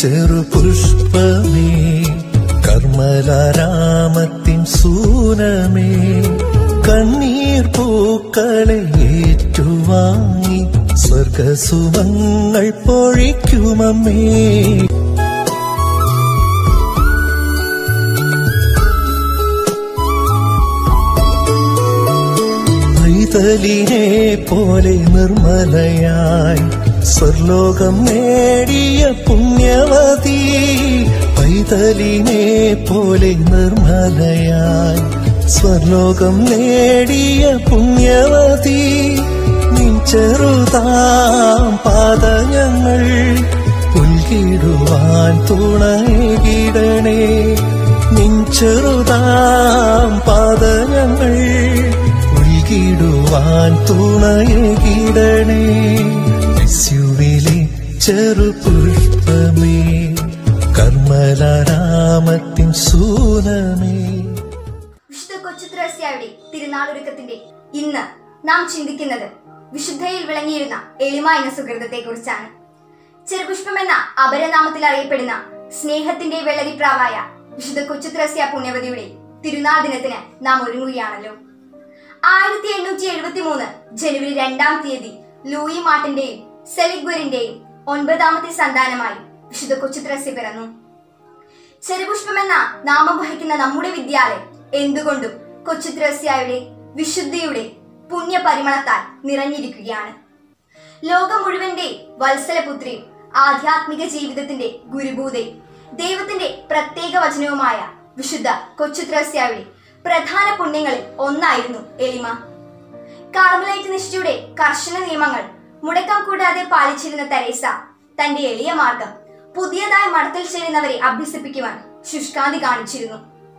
ചെറുപുഷ്പമേ കർമ്മലാരാമത്തിൻ സൂനമേ കണ്ണീർ പൂക്കളെ ഏറ്റുവാങ്ങി സ്വർഗസുമങ്ങൾ പൊഴിക്കുമമ്മേ പൈതലിനെ പോലെ നിർമ്മലയായി സ്വർലോകം നേടിയ പുണ്യവതി പൈതലിനെ പോലെ നിർമ്മലയായി സ്വർലോകം നേടിയ പുണ്യവതി നിൻ ചെറുതാം പാദങ്ങൾ പുൽകിടുവാൻ തുണയിടണേ നിൻ ചെറുതാം പാദങ്ങൾ ഒഴുകിടുവാൻ തുണയകിടണേ യസ്യുവിലെ ചെറുപുഷ്പമേ കർമ്മലാരാമത്തിൻ സൂനമേ വിശുദ്ധ കൊച്ചുത്രസ്യായുടെ തിരുനാളൊരുക്കത്തിന്റെ ഇന്ന് നാം ചിന്തിക്കുന്നത് വിശുദ്ധയിൽ വിളങ്ങിയിരുന്ന എളിമ എന്ന സുഹൃതത്തെ കുറിച്ചാണ് ചെറുപുഷ്പം എന്ന അപരനാമത്തിൽ അറിയപ്പെടുന്ന സ്നേഹത്തിന്റെ വെള്ളരിപ്രാവായ വിശുദ്ധ കൊച്ചുത്രസ്യ പുണ്യവതിയുടെ തിരുനാൾ ദിനത്തിന് നാം ഒരുങ്ങുകയാണല്ലോ ആയിരത്തി എണ്ണൂറ്റി എഴുപത്തി മൂന്ന് ജനുവരി രണ്ടാം തീയതി ലൂയി മാർട്ടിന്റെയും സെലിഗ്വറിന്റെയും ഒൻപതാമത്തെ സന്താനമായി വിശുദ്ധ കൊച്ചുത്രസ്യ പിറന്നു ചെറുപുഷ്പം എന്ന നാമം വഹിക്കുന്ന നമ്മുടെ വിദ്യാലയം എന്തുകൊണ്ടും കൊച്ചുത്രസ്യായുടെ വിശുദ്ധിയുടെ പുണ്യ പരിമളത്താൽ നിറഞ്ഞിരിക്കുകയാണ് ലോകം മുഴുവന്റെ വത്സലപുത്രിയും ആധ്യാത്മിക ജീവിതത്തിന്റെ ഗുരുഭൂതയും ദൈവത്തിന്റെ പ്രത്യേക വചനവുമായ വിശുദ്ധ കൊച്ചുത്രസ്യായുടെ പ്രധാന പുണ്യങ്ങളിൽ ഒന്നായിരുന്നു എളിമ കാർമലൈറ്റ് നിഷ്ഠയുടെ കർശന നിയമങ്ങൾ മുടക്കം കൂടാതെ പാലിച്ചിരുന്ന തെരേസ തന്റെ എളിയ മാർഗം പുതിയതായി മഠത്തിൽ ചേരുന്നവരെ അഭ്യസിപ്പിക്കുവാൻ ശുഷ്കാന്തി കാണിച്ചിരുന്നു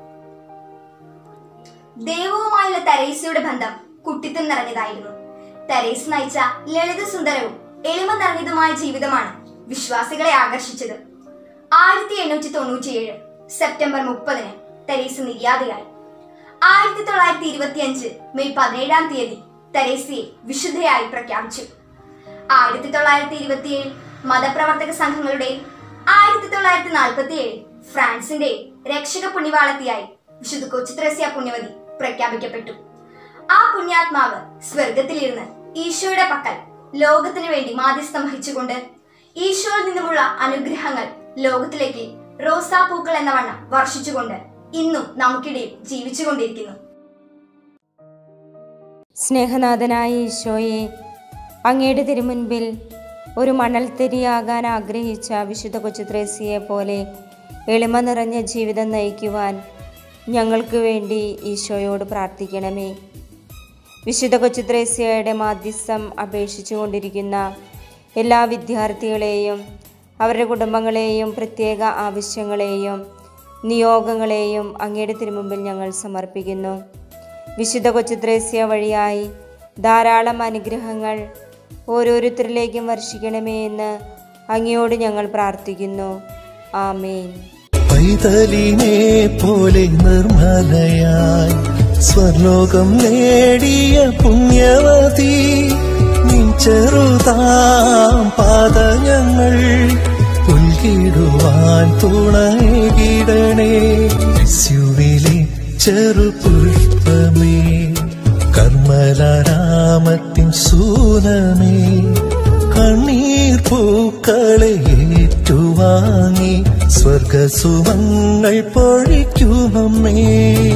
ദൈവവുമായുള്ള തെരേസയുടെ ബന്ധം കുട്ടിത്തം നിറഞ്ഞതായിരുന്നു തെരേസ് നയിച്ച ലളിത സുന്ദരവും എളിമ നിറഞ്ഞതുമായ ജീവിതമാണ് വിശ്വാസികളെ ആകർഷിച്ചത് ആയിരത്തി എണ്ണൂറ്റി തൊണ്ണൂറ്റിയേഴ് സെപ്റ്റംബർ മുപ്പതിന് തെരേസ് നിര്യാതയായി ആയിരത്തി തൊള്ളായിരത്തി ഇരുപത്തിയഞ്ച് മെയ് പതിനേഴാം തീയതി തെരേസയെ വിശുദ്ധയായി പ്രഖ്യാപിച്ചു ആയിരത്തി തൊള്ളായിരത്തി ഇരുപത്തിയേഴ് മതപ്രവർത്തക സംഘങ്ങളുടെയും ആയിരത്തി തൊള്ളായിരത്തി നാൽപ്പത്തി ഏഴ് ഫ്രാൻസിന്റെ രക്ഷക പുണ്യവാളത്തിയായി വിശുദ്ധ കൊച്ചുത്രസ്യ പുണ്യവതി പ്രഖ്യാപിക്കപ്പെട്ടു ആ പുണ്യാത്മാവ് സ്വർഗത്തിലിരുന്ന് ഈശോയുടെ പക്കൽ ലോകത്തിനു വേണ്ടി മാധ്യസ്ഥം വഹിച്ചുകൊണ്ട് ഈശോയിൽ നിന്നുമുള്ള അനുഗ്രഹങ്ങൾ ലോകത്തിലേക്ക് റോസാപ്പൂക്കൾ എന്ന വണ്ണം വർഷിച്ചുകൊണ്ട് ഇന്നും നമുക്കിടയിൽ ജീവിച്ചുകൊണ്ടിരിക്കുന്നു സ്നേഹനാഥനായ ഈശോയെ അങ്ങയുടെ തിരുമുൻപിൽ ഒരു മണൽത്തിരിയാകാൻ ആഗ്രഹിച്ച വിശുദ്ധ കൊച്ചുത്രേസിയെ പോലെ എളിമ നിറഞ്ഞ ജീവിതം നയിക്കുവാൻ ഞങ്ങൾക്ക് വേണ്ടി ഈശോയോട് പ്രാർത്ഥിക്കണമേ വിശുദ്ധ കൊച്ചുത്രേസ്യയുടെ മാധ്യസ്ഥം അപേക്ഷിച്ചു കൊണ്ടിരിക്കുന്ന എല്ലാ വിദ്യാർത്ഥികളെയും അവരുടെ കുടുംബങ്ങളെയും പ്രത്യേക ആവശ്യങ്ങളെയും നിയോഗങ്ങളെയും അങ്ങയുടെ തിരുമുമ്പിൽ ഞങ്ങൾ സമർപ്പിക്കുന്നു വിശുദ്ധ കൊച്ചുത്രേസ്യ വഴിയായി ധാരാളം അനുഗ്രഹങ്ങൾ ഓരോരുത്തരിലേക്കും വർഷിക്കണമേ എന്ന് അങ്ങയോട് ഞങ്ങൾ പ്രാർത്ഥിക്കുന്നു ആമേൻ പൈതലിനെ പോലെ നിർമ്മലയായി സ്വർലോകം നേടിയ പുണ്യവതി നിൻ ചെറുതാം പാദങ്ങൾ പുൽകിടുവാൻ തുണയിടണേ യസ്യുവിലെ ചെറുപുഷ്പമേ കർമ്മലാരാമത്തിൻ സൂനമേ കണ്ണീർ പൂക്കളെ ഏറ്റുവാങ്ങി സ്വർഗസുമങ്ങൾ പൊഴിക്കുമമ്മേ